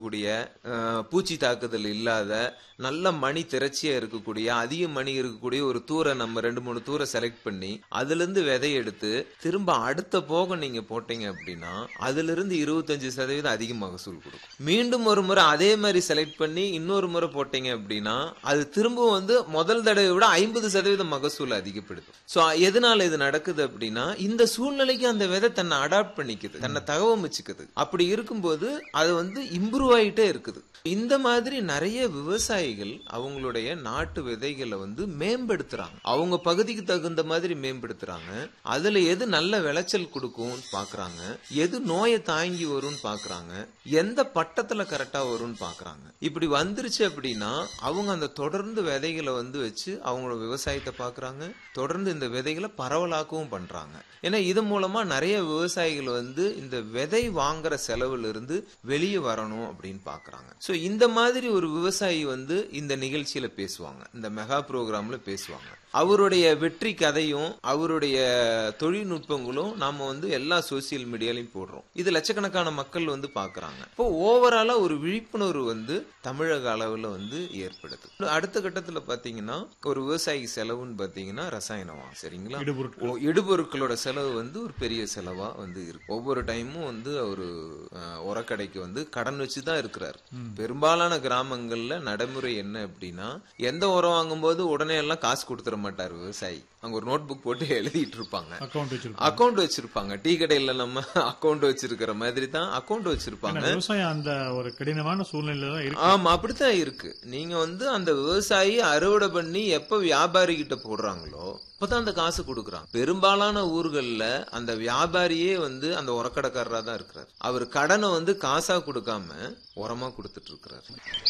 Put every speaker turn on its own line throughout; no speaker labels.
கூடிய அஹ், பூச்சி தாக்குதல் இல்லாத நல்ல மணி திரட்சியா இருக்கக்கூடிய அதிக மணி இருக்கக்கூடிய ஒரு தூரை நம்ம ரெண்டு மூணு தூரை செலக்ட் பண்ணி அதுல இருந்து விதை எடுத்து திரும்ப அடுத்த போகம் நீங்க போட்டீங்க அப்படின்னா அதுல இருந்து இருபத்தஞ்சு சதவீதம் அதிக மகசூல் கொடுக்கும் மீண்டும் ஒரு முறை அதே மாதிரி செலக்ட் பண்ணி இன்னொரு முறை போட்டீங்க அப்படின்னா அது திரும்பவும் வந்து முதல் தடவை விட ஐம்பது சதவீதம் மகசூல் அதிகப்படுத்தும் சோ எதனால இது நடக்குது அப்படின்னா இந்த சூழ்நிலைக்கு அந்த விதை தன்னை அடாப்ட் பண்ணிக்குது தன்னை தகவமைச்சுக்குது அப்படி இருக்கும்போது அது வந்து இம்ப்ரூவ் ஆயிட்டே இருக்குது இந்த மாதிரி நிறைய விவசாயிகள் அவங்களுடைய நாட்டு விதைகளை வந்து மேம்படுத்துறாங்க அவங்க பகுதிக்கு தகுந்த மாதிரி மேம்படுத்துறாங்க அதுல எது நல்ல விளைச்சல் கொடுக்கும் பாக்குறாங்க எது நோயை தாங்கி வரும்னு பாக்குறாங்க எந்த பட்டத்துல கரெக்டா வரும்னு பாக்குறாங்க இப்படி வந்துருச்சு அப்படின்னா அவங்க அந்த தொடர்ந்து விதைகளை வந்து வச்சு அவங்களோட விவசாயத்தை பாக்குறாங்க தொடர்ந்து இந்த விதைகளை பரவலாக்கவும் பண்றாங்க ஏன்னா இது மூலமா நிறைய விவசாயிகள் வந்து இந்த விதை வாங்குற செலவுல இருந்து வெளியே வரணும் அப்படின்னு பாக்குறாங்க சோ இந்த மாதிரி ஒரு விவசாயி வந்து இந்த நிகழ்ச்சியில பேசுவாங்க இந்த மெகா ப்ரோக்ராம்ல பேசுவாங்க அவருடைய வெற்றி கதையும் அவருடைய தொழில்நுட்பங்களும் நாம வந்து எல்லா சோசியல் மீடியாலையும் போடுறோம் இது லட்சக்கணக்கான மக்கள் வந்து பாக்குறாங்க இப்போ ஓவராலா ஒரு விழிப்புணர்வு வந்து தமிழக அளவுல வந்து ஏற்படுது அடுத்த கட்டத்துல பாத்தீங்கன்னா ஒரு விவசாயி செலவுன்னு பாத்தீங்கன்னா ரசாயனம் சரிங்களா
இடுபொருட்கள்.
ஓ, இடுபொருட்களோட செலவு வந்து ஒரு பெரிய செலவா வந்து இருக்கு ஒவ்வொரு டைமும் வந்து அவரு அஹ், உரக்கடைக்கு வந்து கடன் வச்சு தான் இருக்கிறார் பெரும்பாலான கிராமங்கள்ல நடைமுறை என்ன அப்படின்னா எந்த உரம் வாங்கும்போது உடனே எல்லாம் காசு கொடுத்துட மாட்டார் விவசாயி அங்க ஒரு நோட் புக் போட்டு எழுதிட்டு இருப்பாங்க
அக்கௌண்ட் வச்சிருக்கோம்
அக்கவுண்ட் வச்சிருப்பாங்க டீ கடையில நம்ம அக்கவுண்ட் வச்சிருக்கிற மாதிரி தான் அக்கவுண்ட் வச்சிருப்பாங்க
விவசாயம் அந்த ஒரு கடினமான சூழ்நிலையில தான் இருக்கு
ஆமா அப்படித்தான் இருக்கு நீங்க வந்து அந்த விவசாயி அறுவடை பண்ணி எப்ப வியாபாரி கிட்ட போடுறாங்களோ அப்பதான் அந்த காசு கொடுக்குறாங்க பெரும்பாலான ஊர்கள்ல அந்த வியாபாரியே வந்து அந்த உரக்கடைக்காரரா தான் இருக்கிறார் அவர் கடனை வந்து காசா கொடுக்காம உரமா கொடுத்துட்டு இருக்கிறார்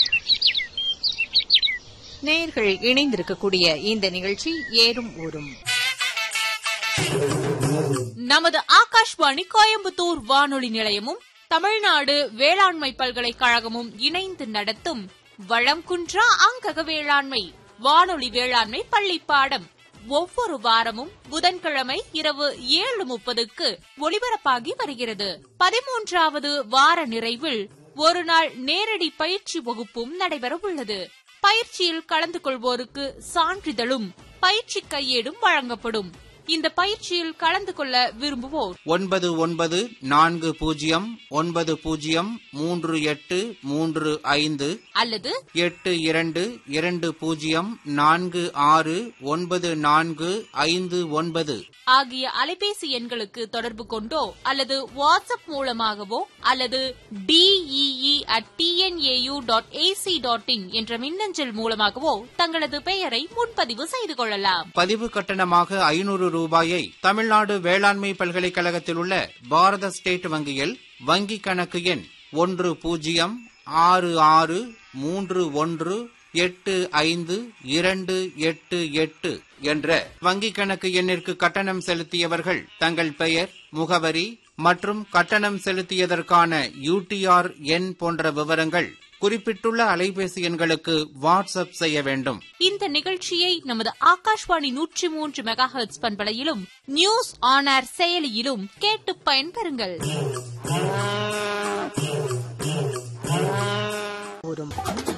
நேயர்கள் இணைந்திருக்கக்கூடிய இந்த நிகழ்ச்சி ஏறும் ஊரும் நமது ஆகாஷ்வாணி கோயம்புத்தூர் வானொலி நிலையமும் தமிழ்நாடு வேளாண்மை பல்கலைக்கழகமும் இணைந்து நடத்தும் வளம் குன்றா அங்கக வேளாண்மை வானொலி வேளாண்மை பள்ளி பாடம் ஒவ்வொரு வாரமும் புதன்கிழமை இரவு ஏழு முப்பதுக்கு ஒலிபரப்பாகி வருகிறது பதிமூன்றாவது வார நிறைவில் ஒரு நாள் நேரடி பயிற்சி வகுப்பும் நடைபெற உள்ளது பயிற்சியில் கலந்து கொள்வோருக்கு சான்றிதழும் பயிற்சி கையேடும் வழங்கப்படும் இந்த பயிற்சியில் கலந்து கொள்ள விரும்புவோர்
ஒன்பது ஒன்பது நான்கு பூஜ்ஜியம் ஒன்பது பூஜ்ஜியம் மூன்று எட்டு மூன்று ஐந்து
அல்லது
எட்டு இரண்டு இரண்டு பூஜ்ஜியம் நான்கு ஆறு ஒன்பது நான்கு ஐந்து ஒன்பது
ஆகிய அலைபேசி எண்களுக்கு தொடர்பு கொண்டோ அல்லது வாட்ஸ்அப் மூலமாகவோ அல்லது DEE at TNAU dot AC dot in என்ற மின்னஞ்சல் மூலமாகவோ தங்களது பெயரை முன்பதிவு செய்து கொள்ளலாம்
பதிவு கட்டணமாக ஐநூறு ரூபாயை தமிழ்நாடு வேளாண்மை பல்கலைக்கழகத்தில் உள்ள பாரத ஸ்டேட் வங்கியில் வங்கிக் கணக்கு எண் ஒன்று பூஜ்ஜியம் ஆறு ஆறு மூன்று ஒன்று எட்டு ஐந்து இரண்டு எட்டு எட்டு என்ற வங்கிக் கணக்கு எண்ணிற்கு கட்டணம் செலுத்தியவர்கள் தங்கள் பெயர் முகவரி மற்றும் கட்டணம் செலுத்தியதற்கான யூடிஆர் எண் போன்ற விவரங்கள் குறிப்பிட்டுள்ள அலைபேசி எண்களுக்கு வாட்ஸ்அப் செய்ய வேண்டும்
இந்த நிகழ்ச்சியை நமது ஆகாஷ்வாணி நூற்றி மூன்று மெகா ஹெர்ட்ஸ் பண்பலையிலும் நியூஸ் ஆன் ஏர் செயலியிலும் கேட்டு பயன்பெறுங்கள்
ஒரு